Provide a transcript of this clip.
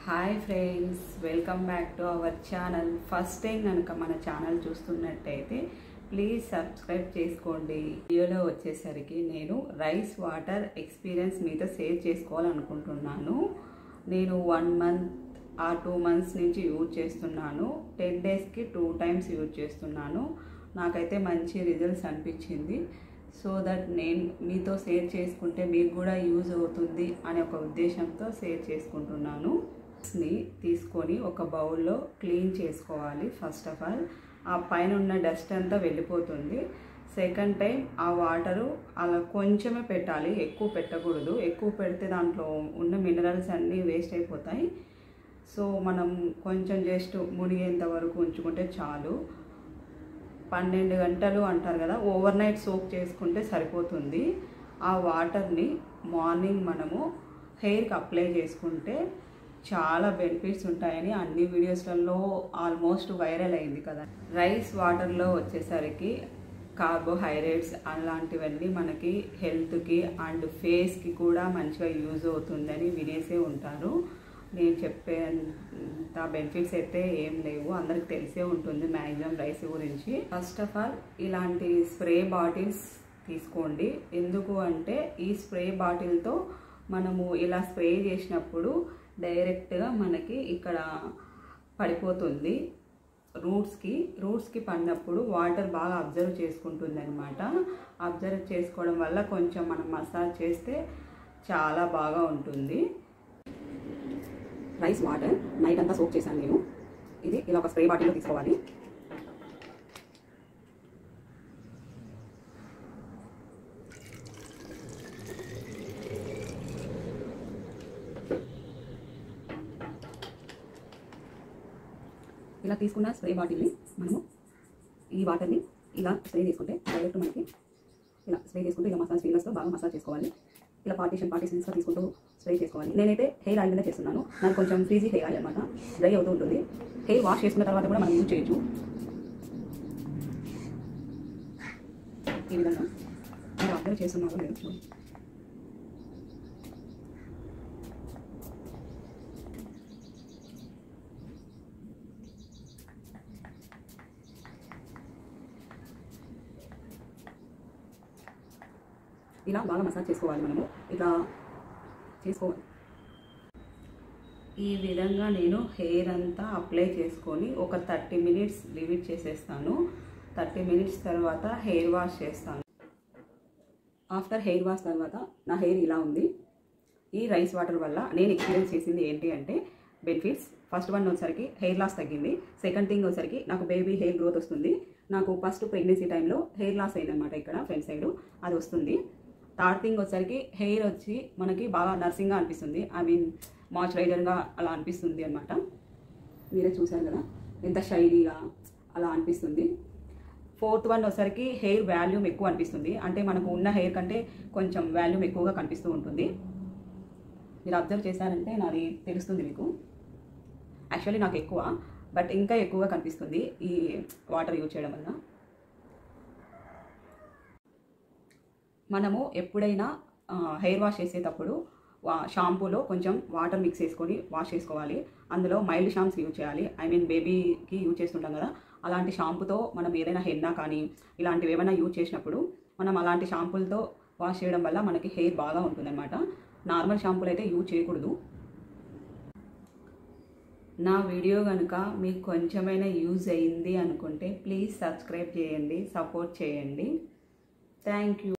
hi friends welcome back to our channel first time కనుక మన channel చూస్తున్నట్టయితే please subscribe చేసుకోండి వీడియోలో వచ్చేసరికి నేను రైస్ వాటర్ ఎక్స్పీరియన్స్ మీతో షేర్ చేసుకోవాలనుకుంటున్నాను నేను వన్ మంత్ ఆ టూ మంత్స్ నుంచి యూజ్ చేస్తున్నాను టెన్ డేస్కి టూ టైమ్స్ యూజ్ చేస్తున్నాను నాకైతే మంచి రిజల్ట్స్ అనిపించింది సో దట్ నేను మీతో షేర్ చేసుకుంటే మీకు కూడా యూజ్ అవుతుంది అనే ఒక ఉద్దేశంతో షేర్ చేసుకుంటున్నాను ని తీసుకొని ఒక బౌల్లో క్లీన్ చేసుకోవాలి ఫస్ట్ ఆఫ్ ఆల్ ఆ పైన ఉన్న డస్ట్ అంతా వెళ్ళిపోతుంది సెకండ్ టైం ఆ వాటరు అలా కొంచెమే పెట్టాలి ఎక్కువ పెట్టకూడదు ఎక్కువ పెడితే దాంట్లో ఉన్న మినరల్స్ అన్నీ వేస్ట్ అయిపోతాయి సో మనం కొంచెం జస్ట్ మునిగేంత వరకు ఉంచుకుంటే చాలు పన్నెండు గంటలు అంటారు కదా ఓవర్ నైట్ సోక్ చేసుకుంటే సరిపోతుంది ఆ వాటర్ని మార్నింగ్ మనము హెయిర్కి అప్లై చేసుకుంటే చాలా బెనిఫిట్స్ ఉంటాయని అన్ని వీడియోస్లలో ఆల్మోస్ట్ వైరల్ అయింది కదా రైస్ వాటర్లో వచ్చేసరికి కార్బోహైడ్రేట్స్ అలాంటివన్నీ మనకి హెల్త్కి అండ్ ఫేస్కి కూడా మంచిగా యూజ్ అవుతుందని వినేసే ఉంటారు నేను చెప్పేంత బెనిఫిట్స్ అయితే ఏం లేవు అందరికి తెలిసే ఉంటుంది మ్యాక్సిమం రైస్ గురించి ఫస్ట్ ఆఫ్ ఆల్ ఇలాంటి స్ప్రే బాటిల్స్ తీసుకోండి ఎందుకు అంటే ఈ స్ప్రే బాటిల్తో మనము ఇలా స్ప్రే చేసినప్పుడు డైరెక్ట్గా మనకి ఇక్కడ పడిపోతుంది రూట్స్కి రూట్స్కి పడినప్పుడు వాటర్ బాగా అబ్జర్వ్ చేసుకుంటుంది అనమాట అబ్జర్వ్ చేసుకోవడం వల్ల కొంచెం మనం మసాజ్ చేస్తే చాలా బాగా ఉంటుంది రైస్ వాటర్ నైట్ అంతా సోక్ చేశాను నేను ఇది ఇలా ఒక స్ప్రే బాటిల్లో తీసుకోవాలి ఇలా తీసుకున్న స్ప్రే బాటిల్ని మనము ఈ వాటర్ని ఇలా స్ప్రే చేసుకుంటే డైరెక్ట్ మనకి ఇలా స్ప్రే చేసుకుంటే ఇలా మసాజ్ ఫింగర్స్తో బాగా మసాజ్ చేసుకోవాలి ఇలా పార్టీషన్ పార్టీషన్స్గా తీసుకుంటూ స్ప్రే చేసుకోవాలి నేనైతే హెయిర్ ఆయిల్ మీద చేస్తున్నాను నాకు కొంచెం ఫ్రీజీ హెయిర్ ఆయిల్ అనమాట డ్రై అవుతూ ఉంటుంది హెయిర్ వాష్ చేసుకున్న తర్వాత కూడా మనం యూజ్ చేయొచ్చు ఈ విధంగా మీరు అబ్జర్వ్ చేస్తున్నారో లేదు చూడండి ఇలా బాగా మసాజ్ చేసుకోవాలి మనము ఇట్లా చేసుకోవాలి ఈ విధంగా నేను హెయిర్ అంతా అప్లై చేసుకొని ఒక థర్టీ మినిట్స్ లిమిట్ చేసేస్తాను థర్టీ మినిట్స్ తర్వాత హెయిర్ వాష్ చేస్తాను ఆఫ్టర్ హెయిర్ వాష్ తర్వాత నా హెయిర్ ఇలా ఉంది ఈ రైస్ వాటర్ వల్ల నేను ఎక్స్పీరియన్స్ చేసింది ఏంటి అంటే బెనిఫిట్స్ ఫస్ట్ వన్ వచ్చేసరికి హెయిర్ లాస్ తగ్గింది సెకండ్ థింగ్ వచ్చేసరికి నాకు బేబీ హెయిర్ గ్రోత్ వస్తుంది నాకు ఫస్ట్ ప్రెగ్నెన్సీ టైంలో హెయిర్ లాస్ అయిందనమాట ఇక్కడ ఫ్రంట్ సైడ్ అది వస్తుంది థర్డ్ థింగ్ వచ్చేసరికి హెయిర్ వచ్చి మనకి బాగా నర్సింగ్గా అనిపిస్తుంది ఐ మీన్ మాయిశ్చరైజర్గా అలా అనిపిస్తుంది అనమాట మీరే చూసారు కదా ఎంత షైనీగా అలా అనిపిస్తుంది ఫోర్త్ వన్ వచ్చేసరికి హెయిర్ వాల్యూమ్ ఎక్కువ అనిపిస్తుంది అంటే మనకు ఉన్న హెయిర్ కంటే కొంచెం వాల్యూమ్ ఎక్కువగా కనిపిస్తూ ఉంటుంది మీరు అబ్జర్వ్ చేశారంటే నాది తెలుస్తుంది మీకు యాక్చువల్లీ నాకు ఎక్కువ బట్ ఇంకా ఎక్కువగా కనిపిస్తుంది ఈ వాటర్ యూజ్ చేయడం వల్ల మనము ఎప్పుడైనా హెయిర్ వాష్ చేసేటప్పుడు వా షాంపూలో కొంచెం వాటర్ మిక్స్ చేసుకొని వాష్ చేసుకోవాలి అందులో మైల్డ్ షాంప్స్ యూజ్ చేయాలి ఐ మీన్ బేబీకి యూజ్ చేస్తుంటాం కదా అలాంటి షాంపూతో మనం ఏదైనా హెన్నా కానీ ఇలాంటివి ఏమైనా యూజ్ చేసినప్పుడు మనం అలాంటి షాంపూలతో వాష్ చేయడం వల్ల మనకి హెయిర్ బాగా ఉంటుందన్నమాట నార్మల్ షాంపూలు అయితే యూజ్ చేయకూడదు నా వీడియో కనుక మీకు కొంచెమైనా యూజ్ అయింది అనుకుంటే ప్లీజ్ సబ్స్క్రైబ్ చేయండి సపోర్ట్ చేయండి థ్యాంక్ యూ